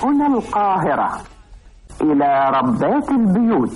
هنا القاهرة إلى ربات البيوت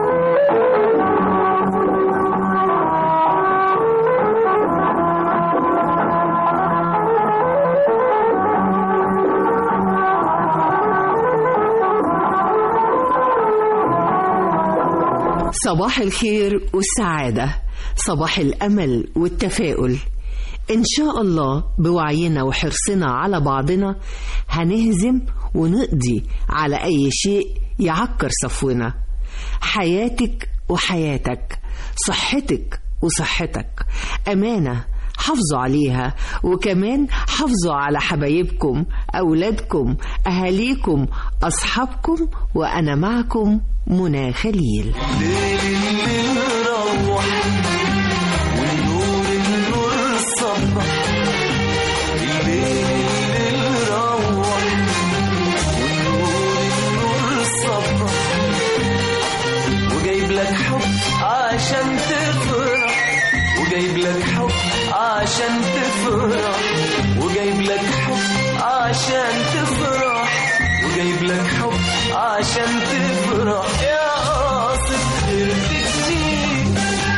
صباح الخير والسعادة صباح الأمل والتفاؤل إن شاء الله بوعينا وحرصنا على بعضنا هنهزم ونقضي على أي شيء يعكر صفونا حياتك وحياتك صحتك وصحتك أمانة حافظوا عليها وكمان حافظوا على حبايبكم أولادكم أهاليكم أصحابكم وأنا معكم منى خليل ليل الليل روح والنور النور صبح الليل الليل روح والنور النور صبح وجايب لك حب عشان تفرح وجايب لك حب عشان تفرح وجايب لك حب عشان تفرح وجايب لك حب عشان تفرح يا قاصد غير تجني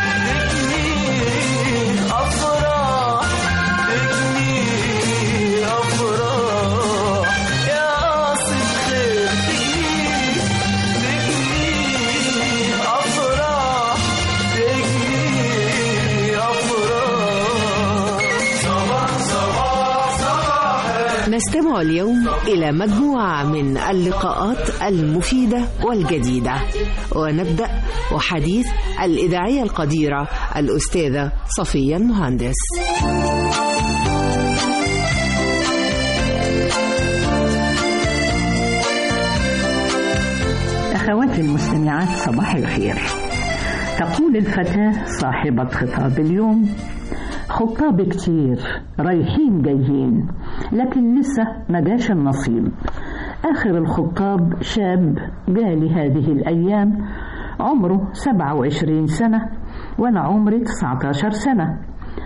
تجني افراح تجني افراح يا قاصد غير تجني تجني افراح تجني افراح صباح صباح صباح نستمع اليوم إلى مجموعة من اللقاءات المفيدة والجديدة ونبدأ وحديث الإذاعية القديرة الأستاذة صفية المهندس أخواتي المستمعات صباح الخير تقول الفتاة صاحبة خطاب اليوم خطاب كتير رايحين جايين لكن لسه ما جاش النصيب آخر الخطاب شاب جالي هذه الأيام عمره 27 سنة وأنا عمري 19 سنة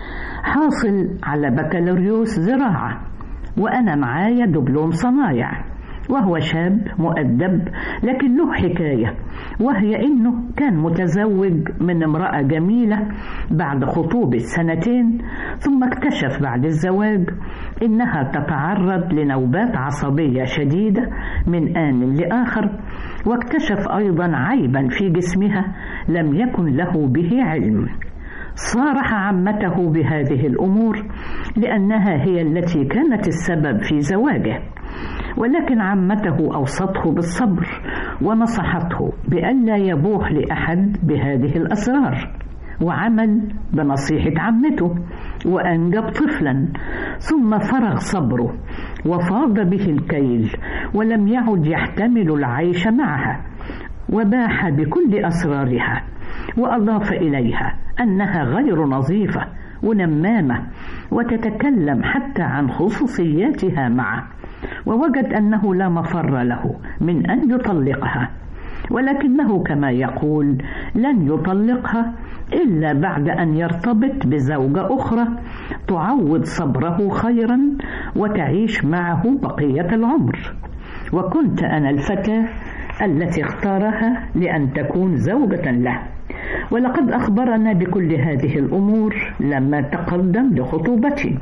حاصل على بكالوريوس زراعة وأنا معايا دبلوم صنايع وهو شاب مؤدب لكن له حكاية وهي إنه كان متزوج من امرأة جميلة بعد خطوبة سنتين ثم اكتشف بعد الزواج إنها تتعرض لنوبات عصبية شديدة من آن لآخر واكتشف أيضا عيبا في جسمها لم يكن له به علم صارح عمته بهذه الامور لانها هي التي كانت السبب في زواجه ولكن عمته اوصته بالصبر ونصحته بألا يبوح لاحد بهذه الاسرار وعمل بنصيحه عمته وانجب طفلا ثم فرغ صبره وفاض به الكيل ولم يعد يحتمل العيش معها وباح بكل اسرارها واضاف اليها انها غير نظيفه ونمامه وتتكلم حتى عن خصوصياتها معه ووجد انه لا مفر له من ان يطلقها ولكنه كما يقول لن يطلقها الا بعد ان يرتبط بزوجه اخرى تعوض صبره خيرا وتعيش معه بقيه العمر وكنت انا الفتاه التي اختارها لان تكون زوجه له ولقد اخبرنا بكل هذه الامور لما تقدم لخطوبتي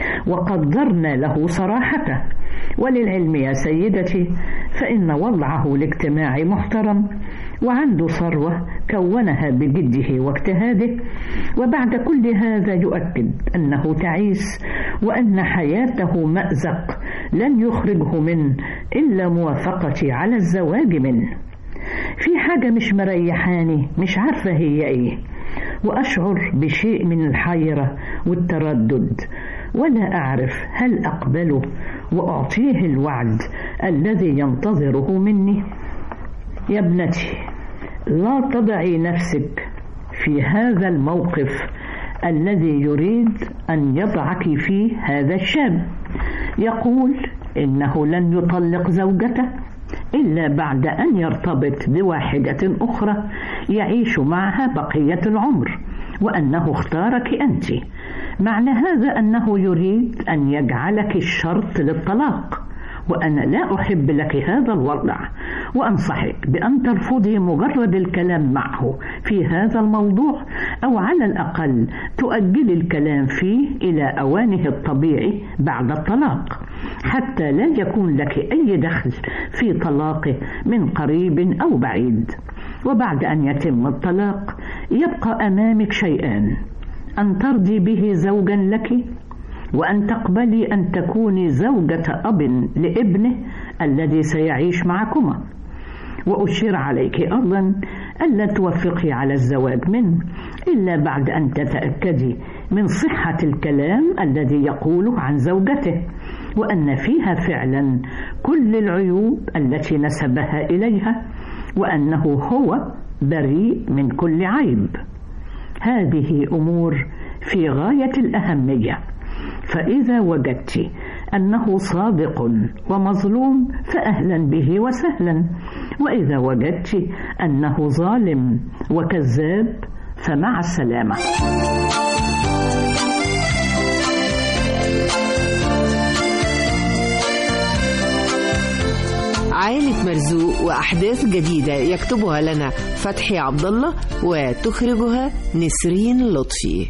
وقدرنا له صراحته وللعلم يا سيدتي فان وضعه الاجتماعي محترم وعنده ثروه كونها بجده واجتهاده وبعد كل هذا يؤكد انه تعيس وان حياته مازق لن يخرجه منه الا موافقتي على الزواج منه في حاجة مش مريحاني مش عارفة هي ايه وأشعر بشيء من الحيرة والتردد ولا أعرف هل أقبله وأعطيه الوعد الذي ينتظره مني يا ابنتي لا تضعي نفسك في هذا الموقف الذي يريد أن يضعك فيه هذا الشاب يقول إنه لن يطلق زوجته إلا بعد أن يرتبط بواحدة أخرى يعيش معها بقية العمر وأنه اختارك أنت معنى هذا أنه يريد أن يجعلك الشرط للطلاق وأنا لا أحب لك هذا الوضع وأنصحك بأن ترفضي مجرد الكلام معه في هذا الموضوع أو على الأقل تؤجلي الكلام فيه إلى أوانه الطبيعي بعد الطلاق حتى لا يكون لك أي دخل في طلاقه من قريب أو بعيد وبعد أن يتم الطلاق يبقى أمامك شيئان أن ترضي به زوجا لك وأن تقبلي أن تكوني زوجة أب لابنه الذي سيعيش معكما وأشير عليك أيضا ألا توافقي على الزواج منه إلا بعد أن تتأكدي من صحة الكلام الذي يقوله عن زوجته وأن فيها فعلا كل العيوب التي نسبها إليها وأنه هو بريء من كل عيب هذه أمور في غاية الأهمية فإذا وجدت أنه صادق ومظلوم فأهلا به وسهلا وإذا وجدت أنه ظالم وكذاب فمع السلامة عائلة مرزوق وأحداث جديدة يكتبها لنا فتحي عبد الله وتخرجها نسرين لطفي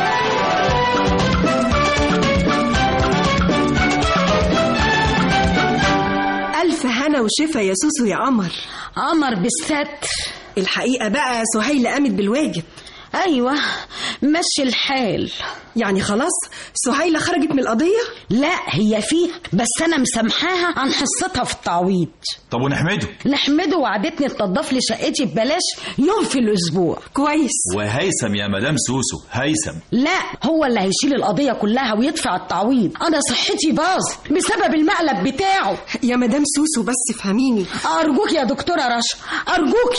ألف هنا وشفا يا سوسو يا قمر قمر بالستر الحقيقة بقى سهيلة قامت بالواجب ايوه مشي الحال يعني خلاص سهيلة خرجت من القضية لا هي فيها بس انا مسامحاها عن حصتها في التعويض طب ونحمده نحمده وعدتني تنضف لي شقتي ببلاش يوم في الاسبوع كويس وهيثم يا مدام سوسو هيثم لا هو اللي هيشيل القضية كلها ويدفع التعويض أنا صحتي باظت بسبب المقلب بتاعه يا مدام سوسو بس فهميني أرجوك يا دكتورة رشا أرجوك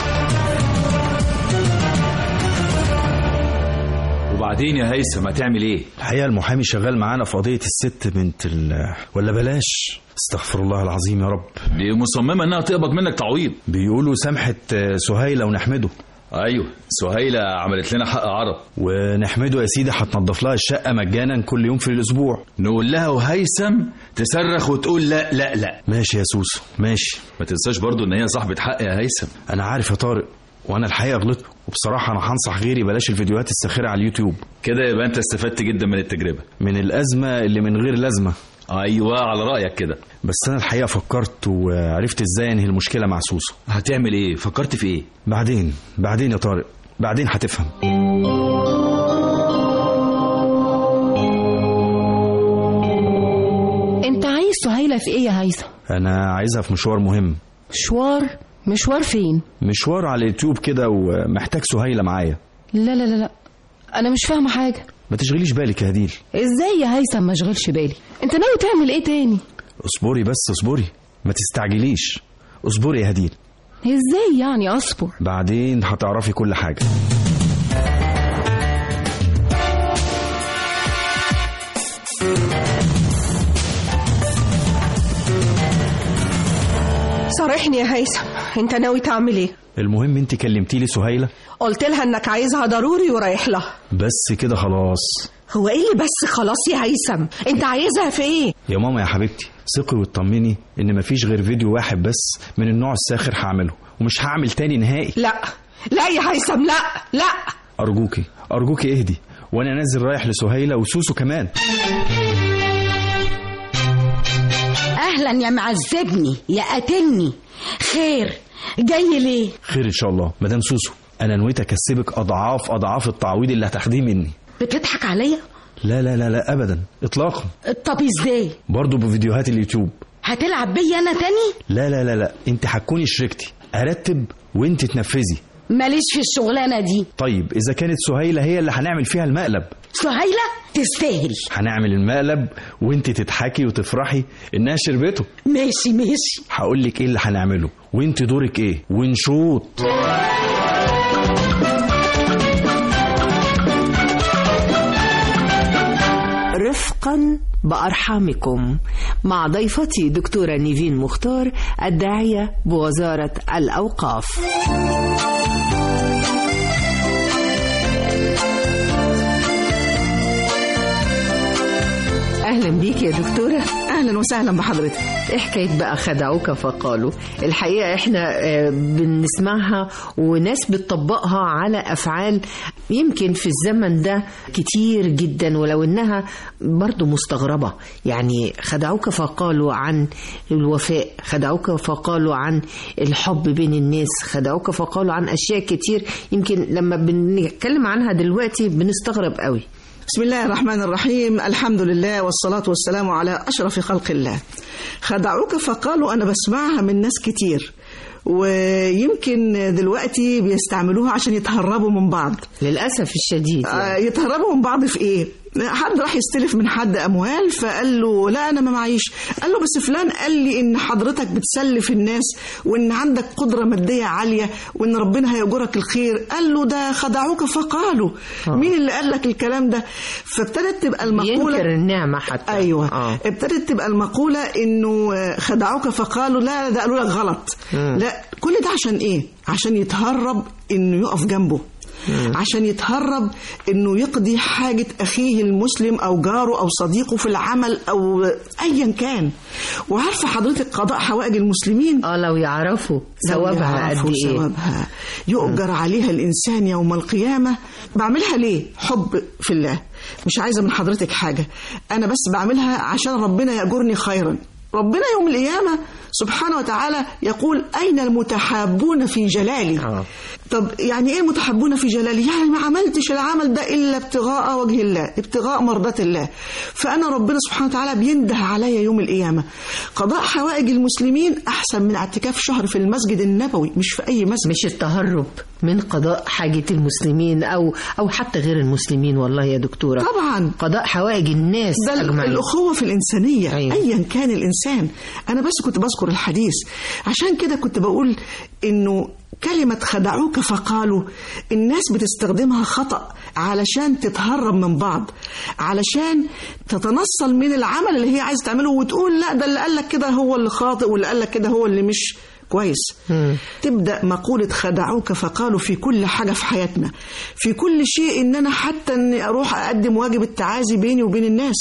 وبعدين يا هيثم هتعمل ايه الحقيقة المحامي شغال معانا في قضية الست بنت ال ولا بلاش استغفر الله العظيم يا رب دي مصممه انها تقبض منك تعويض بيقولوا سامحة آه، سهيلة ونحمده ايوه سهيله عملت لنا حق عرب ونحمده يا سيدي هتنضف لها الشقة مجانا كل يوم في الأسبوع نقول لها وهيثم تصرخ وتقول لا لا لا ماشي يا سوسو ماشي ما تنساش برضو ان هي صاحبه حق يا هيثم أنا عارف يا طارق وأنا الحقيقة غلطت وبصراحة أنا هنصح غيري بلاش الفيديوهات الساخرة على اليوتيوب كده يبقى انت استفدت جدا من التجربه من الأزمة اللي من غير لازمة ايوه على رايك كده بس أنا الحقيقة فكرت وعرفت إزاي أنهي المشكلة مع سوسو هتعمل ايه فكرت في ايه بعدين بعدين يا طارق بعدين هتفهم انت عايز سهيلة في ايه يا هيثم أنا عايزها في مشوار مهم مشوار مشوار فين مشوار على اليوتيوب كده ومحتاج سهيلة معايا لا لا لا لا انا مش فاهمه حاجه ما تشغليش بالك يا هديل ازاي يا هيثم ما اشغلش بالي انت ناوي تعمل ايه تاني اصبري بس اصبري ما تستعجليش اصبري يا هديل ازاي يعني اصبر بعدين هتعرفي كل حاجة صارحني يا هيثم انت ناوي تعمل ايه المهم انت كلمتي لي سهيلة قلت لها انك عايزها ضروري ورايح لها بس كده خلاص هو ايه اللي بس خلاص يا هيثم انت عايزها في ايه يا ماما يا حبيبتي ثقي واطمني ان مفيش غير فيديو واحد بس من النوع الساخر هعمله ومش هعمل تاني نهائي لا لا يا هيثم لا لا ارجوكي ارجوكي اهدي وانا نازل رايح لسهيلة وسوسو كمان أهلا يا معذبني يا قاتلني خير جاي ليه خير ان شاء الله مدام سوسو انا نويت اكسبك اضعاف اضعاف التعويض اللي هتاخديه مني بتضحك عليا لا لا لا لا ابدا اطلاقا طب ازاي برضه بفيديوهات اليوتيوب هتلعب بيا انا تاني لا لا لا لا انت هتكوني شريكتي ارتب وانت تنفذي ماليش في الشغلانه دي طيب اذا كانت سهيلة هي اللي هنعمل فيها المقلب سهيله تستاهل هنعمل المقلب وانت تضحكي وتفرحي انها شربته ماشي ماشي هقول لك ايه اللي هنعمله وانت دورك ايه ونشوط رفقا بأرحامكم مع ضيفتي دكتورة نيفين مختار الداعية بوزارة الأوقاف اهلا بيك يا دكتوره اهلا وسهلا بحضرتك ايه حكايه بقى خدعوك فقالوا الحقيقه احنا آه، بنسمعها وناس بتطبقها على افعال يمكن في الزمن ده كتير جدا ولو انها برضو مستغربه يعني خدعوك فقالوا عن الوفاء خدعوك فقالوا عن الحب بين الناس خدعوك فقالوا عن اشياء كتير يمكن لما بنتكلم عنها دلوقتي بنستغرب قوي بسم الله الرحمن الرحيم الحمد لله والصلاة والسلام على أشرف خلق الله خدعوك فقالوا أنا بسمعها من ناس كتير ويمكن دلوقتي بيستعملوها عشان يتهربوا من بعض للاسف الشديد آه، يتهربوا من بعض في ايه حد راح يستلف من حد اموال فقال له لا انا ما معيش قال له بس فلان قال لي ان حضرتك بتسلف الناس وان عندك قدره ماديه عاليه وان ربنا هيأجرك الخير قال له ده خدعوك فقالوا آه. مين اللي قال لك الكلام ده فابتدت تبقى المقوله ينكر النعمه حتى ايوه آه. ابتدت تبقى المقوله انه خدعوك فقالوا لا ده قالوا لك غلط مم. لا كل ده عشان ايه عشان يتهرب انه يقف جنبه عشان يتهرب انه يقضي حاجة اخيه المسلم او جاره او صديقه في العمل او ايا كان وعارفة حضرتك قضاء حوائج المسلمين اه لو يعرفوا ثوابها قد يعرفوا ايه ثوابها يؤجر عليها الإنسان يوم القيامة بعملها ليه؟ حب في الله مش عايزة من حضرتك حاجة أنا بس بعملها عشان ربنا يأجرني خيرا ربنا يوم القيامة سبحانه وتعالى يقول أين المتحابون في جلالي آه. طب يعني ايه المتحبون في جلالي يعني ما عملتش العمل ده الا ابتغاء وجه الله ابتغاء مرضات الله فانا ربنا سبحانه وتعالى بينده عليا يوم القيامه قضاء حوائج المسلمين احسن من اعتكاف شهر في المسجد النبوي مش في اي مسجد مش التهرب من قضاء حاجة المسلمين أو أو حتى غير المسلمين والله يا دكتورة طبعا قضاء حوائج الناس ده أجمعين الأخوة في الإنسانية أيوة. أيا كان الإنسان أنا بس كنت بذكر الحديث عشان كده كنت بقول إنه كلمة خدعوك فقالوا الناس بتستخدمها خطأ علشان تتهرب من بعض علشان تتنصل من العمل اللي هي عايزة تعمله وتقول لا ده اللي قال لك كده هو اللي خاطئ واللي قال لك كده هو اللي مش كويس مم. تبدأ مقولة خدعوك فقالوا في كل حاجة في حياتنا في كل شيء إن أنا حتى إني أروح أقدم واجب التعازي بيني وبين الناس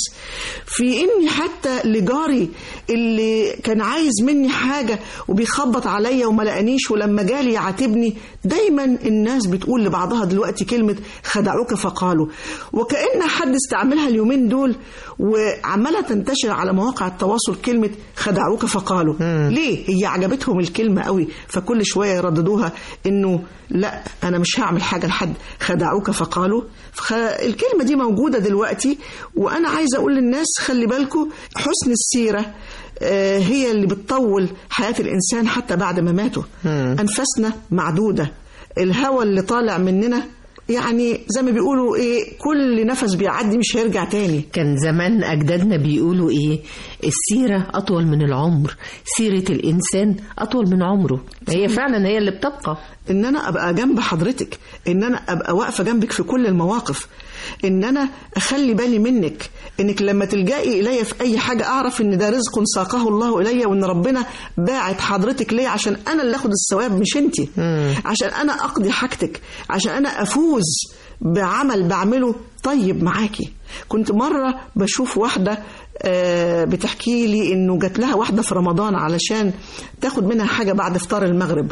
في إني حتى لجاري اللي كان عايز مني حاجة وبيخبط عليا وما لقانيش ولما جالي يعاتبني دايما الناس بتقول لبعضها دلوقتي كلمة خدعوك فقالوا وكأن حد استعملها اليومين دول وعمالة تنتشر على مواقع التواصل كلمة خدعوك فقالوا ليه هي عجبتهم الكلمة قوي فكل شوية يرددوها انه لا انا مش هعمل حاجة لحد خدعوك فقالوا فالكلمة دي موجودة دلوقتي وانا عايزة اقول للناس خلي بالكم حسن السيرة آه، هي اللي بتطول حياة الإنسان حتى بعد ما ماتوا أنفاسنا معدودة الهوى اللي طالع مننا يعني زي ما بيقولوا ايه كل نفس بيعدي مش هيرجع تاني كان زمان أجدادنا بيقولوا إيه السيرة أطول من العمر سيرة الإنسان أطول من عمره هي فعلا هي اللي بتبقى ان انا ابقى جنب حضرتك ان انا ابقى واقفه جنبك في كل المواقف ان انا اخلي بالي منك انك لما تلجئي الي في اي حاجه اعرف ان ده رزق ساقه الله الي وان ربنا باعت حضرتك ليه عشان انا اللي اخد الثواب مش انت عشان انا اقضي حاجتك عشان انا افوز بعمل بعمله طيب معاكي كنت مره بشوف واحده آه، بتحكي لي انه جات لها واحده في رمضان علشان تاخد منها حاجه بعد افطار المغرب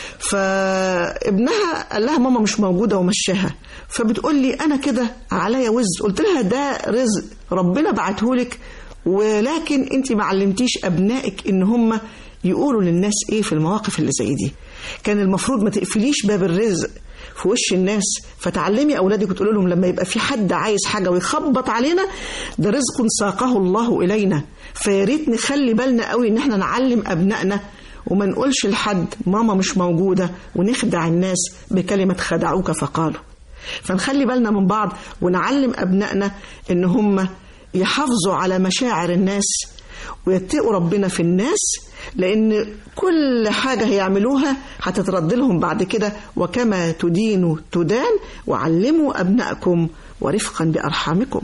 فابنها قال لها ماما مش موجوده ومشاها فبتقول لي انا كده عليا وزر قلت لها ده رزق ربنا بعتهولك ولكن انت ما علمتيش ابنائك ان هم يقولوا للناس ايه في المواقف اللي زي دي كان المفروض ما تقفليش باب الرزق في وش الناس فتعلمي اولادك وتقول لهم لما يبقى في حد عايز حاجه ويخبط علينا ده رزق ساقه الله الينا فيا ريت نخلي بالنا قوي ان احنا نعلم ابنائنا وما نقولش لحد ماما مش موجوده ونخدع الناس بكلمه خدعوك فقالوا فنخلي بالنا من بعض ونعلم ابنائنا ان هم يحافظوا على مشاعر الناس ويتقوا ربنا في الناس لأن كل حاجة هيعملوها هتترد لهم بعد كده وكما تدين تدان وعلموا أبنائكم ورفقا بأرحامكم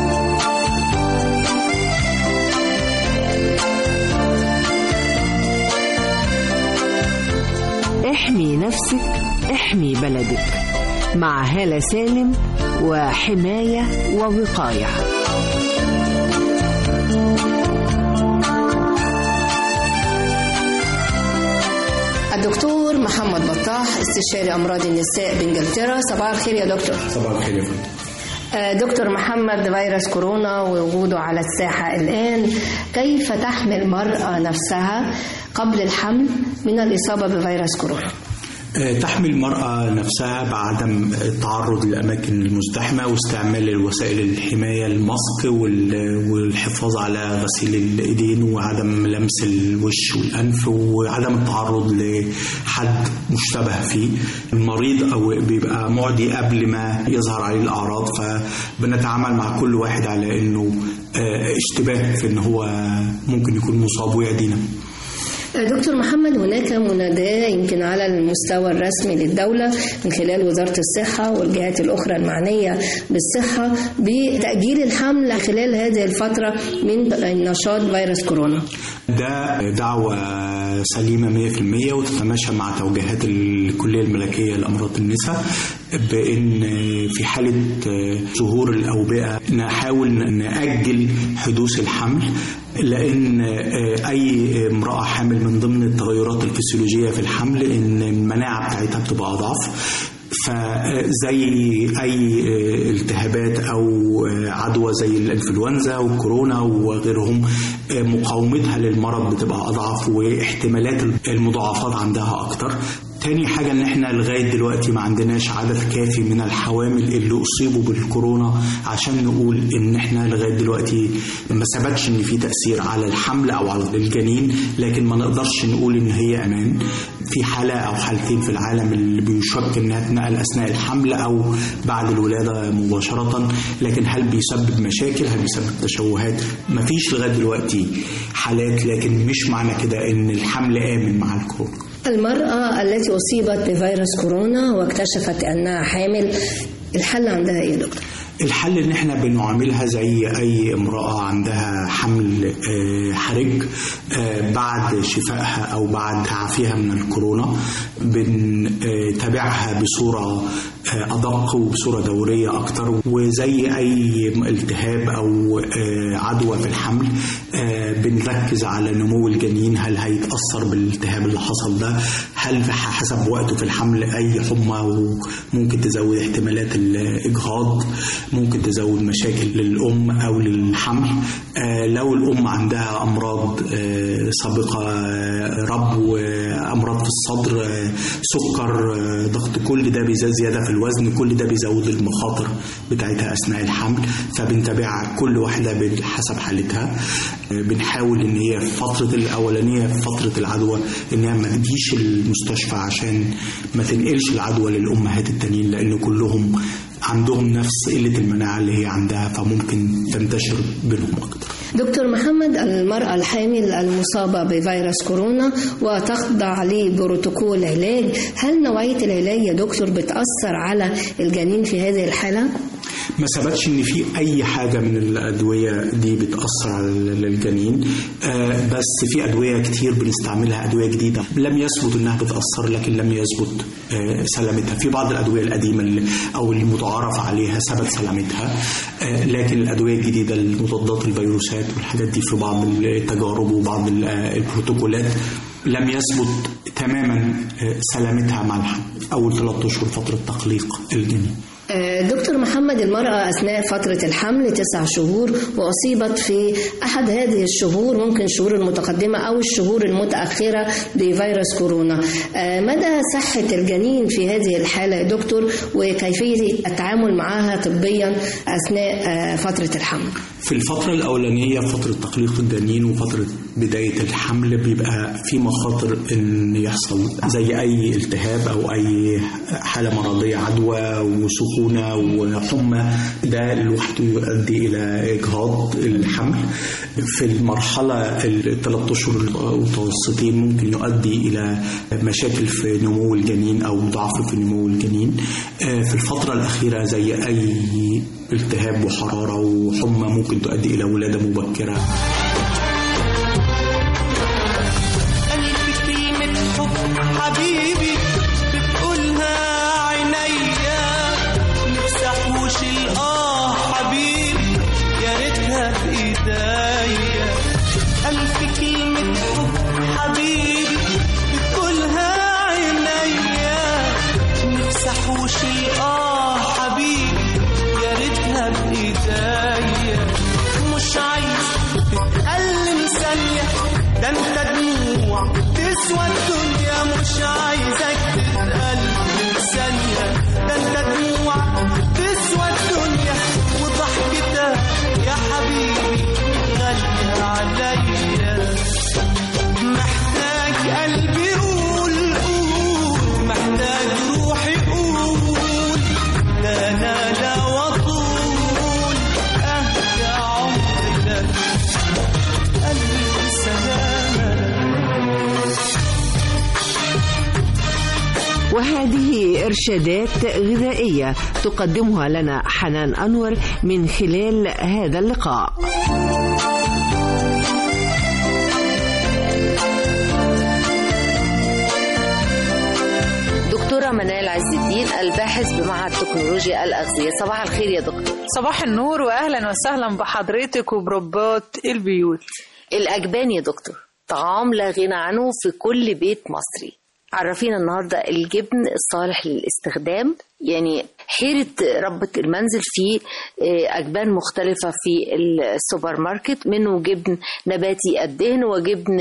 احمي نفسك احمي بلدك مع هالة سالم وحماية ووقاية الدكتور محمد بطاح استشاري امراض النساء بانجلترا صباح الخير يا دكتور صباح الخير يا فندم آه، دكتور محمد فيروس كورونا ووجوده على الساحة الآن كيف تحمي المرأة نفسها قبل الحمل من الإصابة بفيروس كورونا آه، تحمي المرأة نفسها بعدم التعرض للأماكن المزدحمة واستعمال وسائل الحماية الماسك وال- والحفاظ على غسيل الإيدين وعدم لمس الوش والأنف وعدم التعرض لحد مشتبه فيه المريض أو بيبقى معدي قبل ما يظهر عليه الأعراض فبنتعامل مع كل واحد على إنه آه، اشتباه في إن هو ممكن يكون مصاب ويعدينا دكتور محمد هناك مناداة يمكن على المستوى الرسمي للدولة من خلال وزارة الصحة والجهات الأخرى المعنية بالصحة بتأجيل الحمل خلال هذه الفترة من نشاط فيروس كورونا ده دعوة سليمة 100% وتتماشى مع توجيهات الكلية الملكية لأمراض النساء بأن في حالة ظهور الأوبئة نحاول نأجل حدوث الحمل لأن أي امرأة حامل من ضمن التغيرات الفسيولوجية في الحمل إن المناعة بتاعتها بتبقى أضعف فزي اي التهابات او عدوى زي الانفلونزا والكورونا وغيرهم مقاومتها للمرض بتبقى اضعف واحتمالات المضاعفات عندها اكتر تاني حاجة ان احنا لغاية دلوقتي ما عندناش عدد كافي من الحوامل اللي اصيبوا بالكورونا عشان نقول ان احنا لغاية دلوقتي ما ثبتش ان في تأثير على الحمل او على الجنين لكن ما نقدرش نقول ان هي امان في حالة او حالتين في العالم اللي بيشك انها تنقل اثناء الحمل او بعد الولادة مباشرة لكن هل بيسبب مشاكل هل بيسبب تشوهات ما فيش لغاية دلوقتي حالات لكن مش معنى كده ان الحمل امن مع الكورونا المرأة التي أصيبت بفيروس كورونا واكتشفت أنها حامل الحل عندها إيه يا دكتور؟ الحل ان احنا بنعاملها زي اي امرأة عندها حمل آه، حرج آه، بعد شفائها او بعد تعافيها من الكورونا بنتابعها بصورة آه، ادق وبصورة دورية اكتر وزي اي التهاب او آه، عدوى في الحمل آه، بنركز على نمو الجنين هل هيتأثر بالالتهاب اللي حصل ده هل حسب وقته في الحمل اي حمى وممكن تزود احتمالات الاجهاض ممكن تزود مشاكل للأم أو للحمل آه لو الأم عندها أمراض آه سابقة آه ربو آه أمراض في الصدر آه سكر آه ضغط كل ده بيزيد زيادة في الوزن كل ده بيزود المخاطر بتاعتها أثناء الحمل فبنتابع كل واحدة حسب حالتها آه بنحاول إن هي في فترة الأولانية في فترة العدوى إنها ما تجيش المستشفى عشان ما تنقلش العدوى للأمهات التانيين لأن كلهم عندهم نفس قلة المناعة اللي هي عندها فممكن تنتشر بينهم أكتر دكتور محمد المرأة الحامل المصابة بفيروس كورونا وتخضع لبروتوكول علاج هل نوعية العلاج يا دكتور بتأثر على الجنين في هذه الحالة؟ ما ثبتش ان في اي حاجه من الادويه دي بتاثر على الجنين آه بس في ادويه كتير بنستعملها ادويه جديده لم يثبت انها بتاثر لكن لم يثبت آه سلامتها في بعض الادويه القديمه اللي او المتعارف عليها ثبت سلامتها آه لكن الادويه الجديده المضادات الفيروسات والحاجات دي في بعض التجارب وبعض البروتوكولات لم يثبت تماما سلامتها مع الحمل اول ثلاثة اشهر فتره تقليق الجنين دكتور محمد المرأة أثناء فترة الحمل تسع شهور وأصيبت في أحد هذه الشهور ممكن الشهور المتقدمة أو الشهور المتأخرة بفيروس كورونا مدى صحة الجنين في هذه الحالة يا دكتور وكيفية التعامل معها طبيا أثناء فترة الحمل في الفترة الأولانية فترة تقليق الجنين وفترة بداية الحمل بيبقى في مخاطر إن يحصل زي أي التهاب أو أي حالة مرضية عدوى وسخونة وحمى ده لوحده يؤدي إلى إجهاض الحمل في المرحلة الثلاث أشهر المتوسطين ممكن يؤدي إلى مشاكل في نمو الجنين أو ضعف في نمو الجنين في الفترة الأخيرة زي أي التهاب وحرارة وحمى ممكن تؤدي إلى ولادة مبكرة ألف كلمة حب حبيبي بتقولها عينيا نفسي أحوش الآه حبيبي يا ريتها في إيديا ألف كلمة حب حبيبي بتقولها وهذه إرشادات غذائية تقدمها لنا حنان أنور من خلال هذا اللقاء دكتورة منال عز الدين الباحث بمعهد تكنولوجيا الأغذية صباح الخير يا دكتور صباح النور واهلا وسهلا بحضرتك وبربات البيوت الأجبان يا دكتور طعام لا غنى عنه في كل بيت مصري عرفينا النهاردة الجبن الصالح للاستخدام يعني حيرة ربة المنزل في أجبان مختلفة في السوبر ماركت منه جبن نباتي الدهن وجبن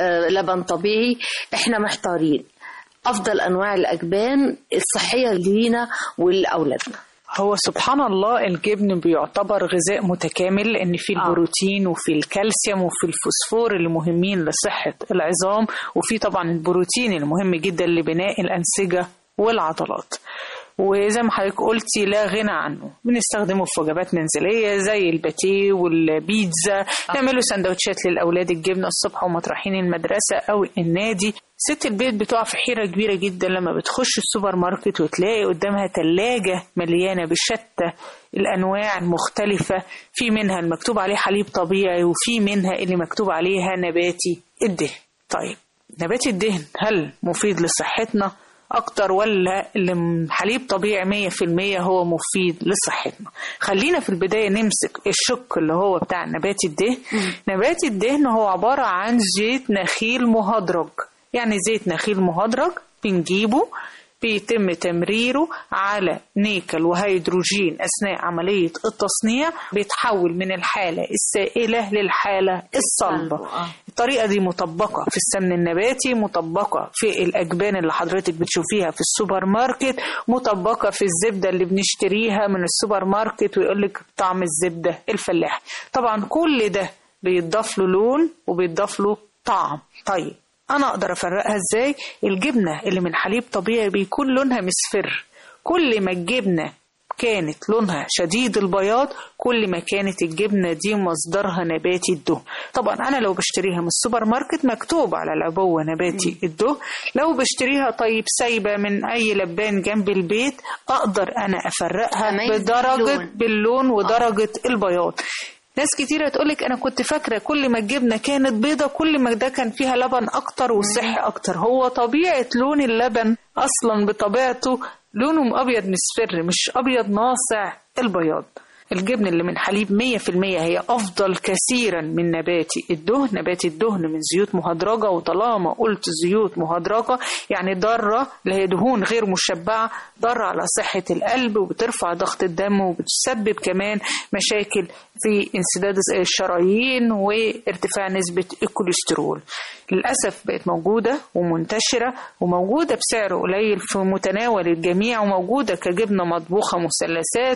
لبن طبيعي احنا محتارين أفضل أنواع الأجبان الصحية لينا ولأولادنا هو سبحان الله الجبن بيعتبر غذاء متكامل لان فيه البروتين وفي الكالسيوم وفي الفوسفور اللي مهمين لصحة العظام وفي طبعا البروتين المهم جدا لبناء الأنسجة والعضلات وزي ما حضرتك قلتي لا غنى عنه بنستخدمه في وجبات منزليه زي الباتيه والبيتزا نعمله سندوتشات للاولاد الجبنه الصبح وهم رايحين المدرسه او النادي ست البيت بتقع في حيره كبيره جدا لما بتخش السوبر ماركت وتلاقي قدامها ثلاجه مليانه بشتى الانواع المختلفه في منها المكتوب عليه حليب طبيعي وفي منها اللي مكتوب عليها نباتي الدهن طيب نباتي الدهن هل مفيد لصحتنا اكتر ولا اللي حليب طبيعي مية في المية هو مفيد لصحتنا خلينا في البداية نمسك الشق اللي هو بتاع نبات الدهن نبات الدهن هو عبارة عن زيت نخيل مهدرج يعني زيت نخيل مهدرج بنجيبه بيتم تمريره على نيكل وهيدروجين أثناء عملية التصنيع بيتحول من الحالة السائلة للحالة الصلبة الطريقة دي مطبقة في السمن النباتي مطبقة في الأجبان اللي حضرتك بتشوفيها في السوبر ماركت مطبقة في الزبدة اللي بنشتريها من السوبر ماركت ويقولك طعم الزبدة الفلاح طبعا كل ده بيتضاف له لون وبيتضاف له طعم طيب انا اقدر افرقها ازاي الجبنه اللي من حليب طبيعي بيكون لونها مصفر كل ما الجبنه كانت لونها شديد البياض كل ما كانت الجبنه دي مصدرها نباتي الدهن طبعا انا لو بشتريها من السوبر ماركت مكتوب على العبوه نباتي الدهن لو بشتريها طيب سايبه من اي لبان جنب البيت اقدر انا افرقها بدرجه باللون ودرجه البياض ناس كتيرة تقولك أنا كنت فاكرة كل ما الجبنة كانت بيضة كل ما ده كان فيها لبن أكتر والصحي أكتر هو طبيعة لون اللبن أصلا بطبيعته لونه أبيض مصفر مش أبيض ناصع البياض الجبن اللي من حليب 100% هي أفضل كثيرا من نباتي الدهن نباتي الدهن من زيوت مهدرجة وطالما قلت زيوت مهدرجة يعني ضارة اللي هي دهون غير مشبعة ضارة على صحة القلب وبترفع ضغط الدم وبتسبب كمان مشاكل في انسداد الشرايين وارتفاع نسبة الكوليسترول للأسف بقت موجودة ومنتشرة وموجودة بسعر قليل في متناول الجميع وموجودة كجبنة مطبوخة مثلثات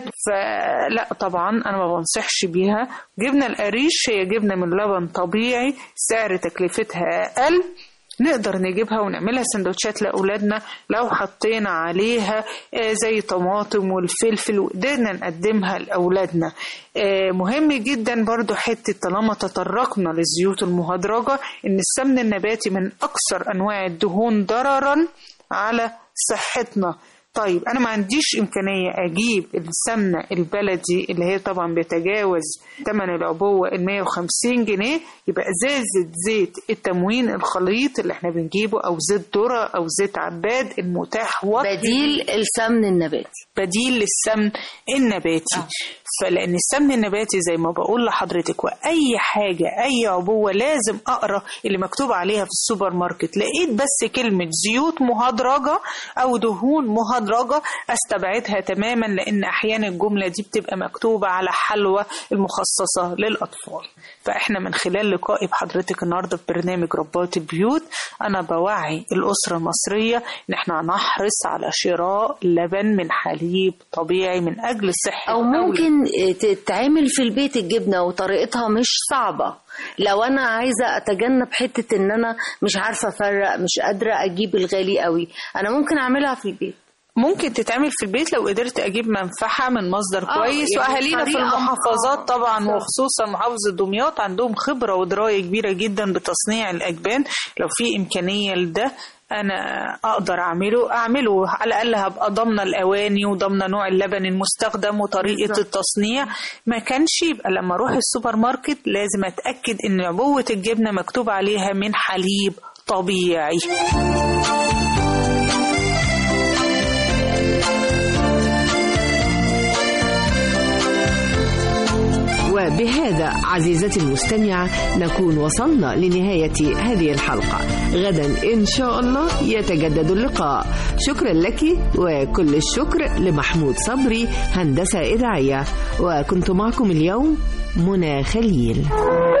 فلا طبعا أنا ما بنصحش بيها جبنة القريش هي جبنة من لبن طبيعي سعر تكلفتها أقل نقدر نجيبها ونعملها سندوتشات لأولادنا لو حطينا عليها زي طماطم والفلفل وقدرنا نقدمها لأولادنا مهم جدا برضو حتة طالما تطرقنا للزيوت المهدرجة إن السمن النباتي من أكثر أنواع الدهون ضررا على صحتنا طيب انا ما عنديش امكانيه اجيب السمنه البلدي اللي هي طبعا بيتجاوز ثمن العبوه ال 150 جنيه يبقى ازازه زيت التموين الخليط اللي احنا بنجيبه او زيت ذره او زيت عباد المتاح بديل السمن النباتي بديل للسمن النباتي آه. فلان السمن النباتي زي ما بقول لحضرتك واي حاجه اي عبوه لازم اقرا اللي مكتوب عليها في السوبر ماركت لقيت بس كلمه زيوت مهدرجه او دهون مهدرجه استبعدها تماما لان احيانا الجمله دي بتبقى مكتوبه على حلوى المخصصه للاطفال فاحنا من خلال لقائي بحضرتك النهارده في برنامج ربات البيوت انا بوعي الاسره المصريه ان احنا نحرص على شراء لبن من حليب طبيعي من اجل صحه او ممكن تتعمل في البيت الجبنه وطريقتها مش صعبه لو انا عايزه اتجنب حته ان انا مش عارفه افرق مش قادره اجيب الغالي قوي انا ممكن اعملها في البيت ممكن تتعمل في البيت لو قدرت اجيب منفعه من مصدر كويس يعني واهالينا في المحافظات طبعا وخصوصا محافظه دمياط عندهم خبره ودرايه كبيره جدا بتصنيع الاجبان لو في امكانيه لده انا اقدر اعمله اعمله على الاقل هبقى ضامنه الاواني وضامنه نوع اللبن المستخدم وطريقه بالظبط. التصنيع ما كانش يبقى لما اروح السوبر ماركت لازم اتاكد ان عبوه الجبنه مكتوب عليها من حليب طبيعي وبهذا عزيزتي المستمعة نكون وصلنا لنهاية هذه الحلقة غدا إن شاء الله يتجدد اللقاء شكرا لك وكل الشكر لمحمود صبري هندسة إذاعية وكنت معكم اليوم منى خليل